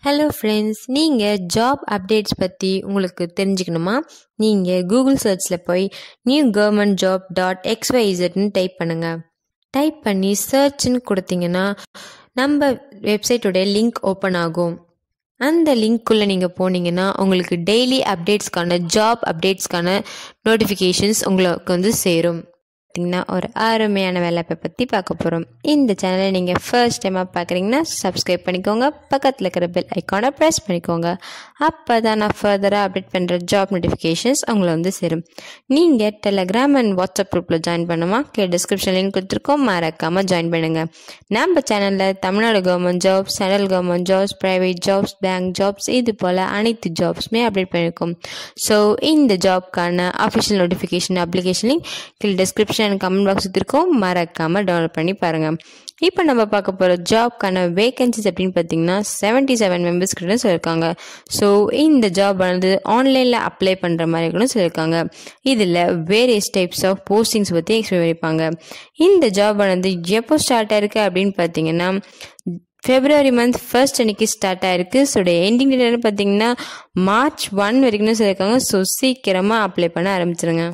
hello friends நீங்கள் job updates பற்றி உங்களுக்கு தெரிஞ்சுக்கணுமா நீங்கள் கூகுள் சர்ச்சில் போய் நியூ கவர்மெண்ட் ஜாப் டாட் எக்ஸ்ஒய்இசட்னு டைப் பண்ணுங்கள் டைப் பண்ணி சர்ச்னு கொடுத்தீங்கன்னா நம்ம வெப்சைட்டோடைய லிங்க் ஓப்பன் ஆகும் அந்த லிங்க்குள்ளே நீங்கள் போனீங்கன்னா உங்களுக்கு டெய்லி அப்டேட்ஸ்க்கான ஜாப் அப்டேட்ஸ்க்கான நோட்டிஃபிகேஷன்ஸ் உங்களுக்கு வந்து சேரும் பார்த்தீங்கன்னா ஒரு அருமையான வேலைப்பை பற்றி பார்க்க போகிறோம் இந்த சேனலை நீங்கள் ஃபர்ஸ்ட் டைமாக பார்க்குறீங்கன்னா சப்ஸ்கிரைப் பண்ணிக்கோங்க பக்கத்தில் இருக்கிற பெல் ஐக்கானை ப்ரெஸ் பண்ணிக்கோங்க அப்போ தான் நான் ஃபர்தராக அப்டேட் பண்ணுற ஜாப் நோட்டிஃபிகேஷன்ஸ் உங்களை வந்து சேரும் நீங்கள் டெலகிராம் அண்ட் வாட்ஸ்அப் குரூப்பில் ஜாயின் பண்ணுமா கே டிஸ்கிரிப்ஷன் லிங்க் கொடுத்துருக்கோம் மறக்காமல் ஜாயின் பண்ணுங்கள் நம்ம சேனலில் Tamil Nadu government jobs central government jobs private jobs bank jobs இது போல் அனைத்து ஜாப்ஸுமே அப்டேட் பண்ணியிருக்கோம் ஸோ இந்த ஜாப்க்கான அஃபிஷியல் நோட்டிஃபிகேஷன் அப்ளிகேஷன் லிங்க் கீழே டிஸ்கிரிப்ஷன் அண்ட் கமெண்ட் பாக்ஸ் இருக்கும் மறக்காமல் டவுன்லோட் பண்ணி பாருங்கள் இப்போ நம்ம பார்க்க போகிற ஜாப்க்கான வேகன்சிஸ் அப்படின்னு பார்த்தீங்கன்னா செவன்ட்டி செவன் மெம்பர்ஸ் கிட்ட சொல்லியிருக்காங்க ஸோ இந்த ஜாப் வந்து ஆன்லைனில் அப்ளை பண்ணுற மாதிரி கூட சொல்லியிருக்காங்க இதில் வேரியஸ் டைப்ஸ் ஆஃப் போஸ்டிங்ஸ் பற்றி எக்ஸ்பிளைன் பண்ணியிருப்பாங்க இந்த ஜாப் வந்து எப்போ ஸ்டார்ட் ஆயிருக்கு அப்படின்னு பார்த்தீங்கன்னா ஃபெப்ரவரி மந்த் ஃபர்ஸ்ட் அன்னைக்கு ஸ்டார்ட் ஆயிருக்கு ஸோ எண்டிங் டேட் பார்த்தீங்கன்னா மார்ச் ஒன் வரைக்கும் சொல்லியிருக்காங்க ஸோ சீக்கிரமாக அப்ளை பண்ண ஆரம்பிச்சிருங்க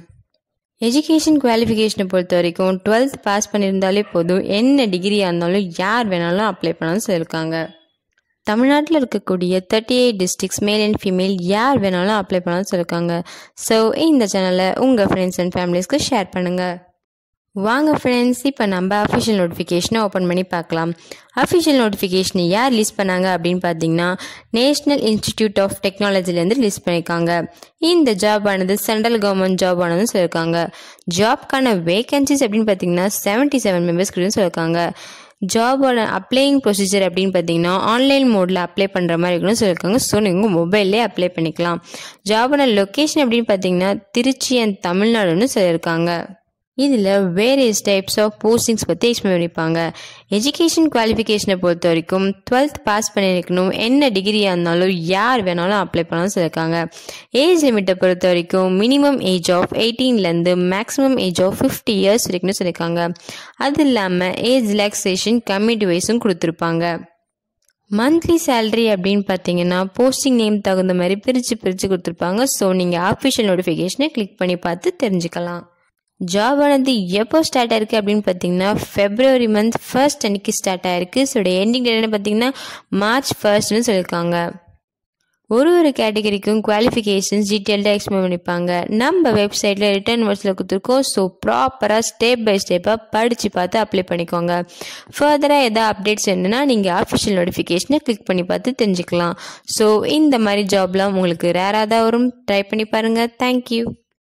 எஜுகேஷன் குவாலிஃபிகேஷனை பொறுத்த வரைக்கும் டுவெல்த் பாஸ் பண்ணியிருந்தாலே போதும் என்ன டிகிரியாக இருந்தாலும் யார் வேணாலும் அப்ளை பண்ணாலும் சொல்லியிருக்காங்க தமிழ்நாட்டில் இருக்கக்கூடிய thirty eight districts male and female யார் வேணாலும் அப்ளை பண்ணாலும் சொல்லியிருக்காங்க ஸோ இந்த சேனலை உங்கள் ஃப்ரெண்ட்ஸ் அண்ட் ஃபேமிலிஸ்க்கு ஷேர் பண்ணுங்கள் வாங்க ஃப்ரெண்ட்ஸ் இப்போ நம்ம அஃபிஷியல் நோட்டிஃபிகேஷனை ஓப்பன் பண்ணி பார்க்கலாம் அஃபிஷியல் நோட்டிஃபிகேஷனை யார் ரிலீஸ் பண்ணாங்க அப்படின்னு பார்த்தீங்கன்னா நேஷ்னல் இன்ஸ்டிடியூட் ஆஃப் டெக்னாலஜிலேருந்து ரிலீஸ் பண்ணியிருக்காங்க இந்த ஜாப் ஆனது சென்ட்ரல் கவர்மெண்ட் ஜாப் ஆனதுன்னு சொல்லியிருக்காங்க ஜாப்க்கான வேகன்சிஸ் அப்படின்னு பார்த்தீங்கன்னா செவன்ட்டி செவன் மெம்பர்ஸ் கிட்ட சொல்லியிருக்காங்க ஜாபோட அப்ளையிங் ப்ரொசீஜர் அப்படின்னு பார்த்தீங்கன்னா ஆன்லைன் மோடில் அப்ளை பண்ணுற மாதிரி இருக்குன்னு சொல்லியிருக்காங்க ஸோ நீங்கள் மொபைல்லே அப்ளை பண்ணிக்கலாம் ஜாபோட லொக்கேஷன் அப்படின்னு பார்த்தீங்கன்னா திருச்சி அண்ட் தமிழ்நாடுன்னு சொல்லியிருக்காங்க இதில் வேரியஸ் டைப்ஸ் ஆஃப் போஸ்டிங்ஸ் பற்றி எக்ஸ்பிளைன் பண்ணியிருப்பாங்க எஜுகேஷன் குவாலிஃபிகேஷனை பொறுத்த வரைக்கும் டுவெல்த் பாஸ் பண்ணியிருக்கணும் என்ன டிகிரியாக இருந்தாலும் யார் வேணாலும் அப்ளை பண்ணாலும் சொல்லியிருக்காங்க ஏஜ் லிமிட்டை பொறுத்த வரைக்கும் மினிமம் ஏஜ் ஆஃப் எயிட்டீன்லேருந்து maximum age of fifty years வரைக்கும் சொல்லியிருக்காங்க அது இல்லாமல் ஏஜ் ரிலாக்ஸேஷன் கம்யூனிட்டி வைஸும் கொடுத்துருப்பாங்க மந்த்லி சேலரி அப்படின்னு பார்த்தீங்கன்னா போஸ்டிங் நேம் தகுந்த மாதிரி பிரித்து பிரித்து கொடுத்துருப்பாங்க ஸோ நீங்கள் ஆஃபிஷியல் நோட்டிஃபிகேஷனை கிளிக் பண்ணி பார்த்து தெரிஞ்சுக்கலாம் ஜாப் ஆனது எப்போ ஸ்டார்ட் ஆயிருக்கு அப்படின்னு பார்த்தீங்கன்னா ஃபெப்ரவரி மந்த் ஃபர்ஸ்ட் அன்னைக்கு ஸ்டார்ட் ஆயிருக்கு ஸோ எண்டிங் டேட் பார்த்தீங்கன்னா மார்ச் ஃபர்ஸ்ட்னு சொல்லியிருக்காங்க ஒரு ஒரு கேட்டகரிக்கும் குவாலிஃபிகேஷன்ஸ் டீட்டெயில்டாக எக்ஸ்பிளைன் பண்ணிப்பாங்க நம்ம வெப்சைட்டில் ரிட்டர்ன் வேர்ட்ஸில் கொடுத்துருக்கோம் ஸோ ப்ராப்பராக ஸ்டெப் பை ஸ்டெப்பாக படித்து பார்த்து அப்ளை பண்ணிக்கோங்க ஃபர்தராக எதாவது அப்டேட்ஸ் என்னன்னா நீங்கள் ஆஃபிஷியல் நோட்டிஃபிகேஷனை கிளிக் பண்ணி பார்த்து தெரிஞ்சுக்கலாம் ஸோ இந்த மாதிரி ஜாப்லாம் உங்களுக்கு ரேராக தான் வரும் ட்ரை பண்ணி பாருங்கள் தேங்க்யூ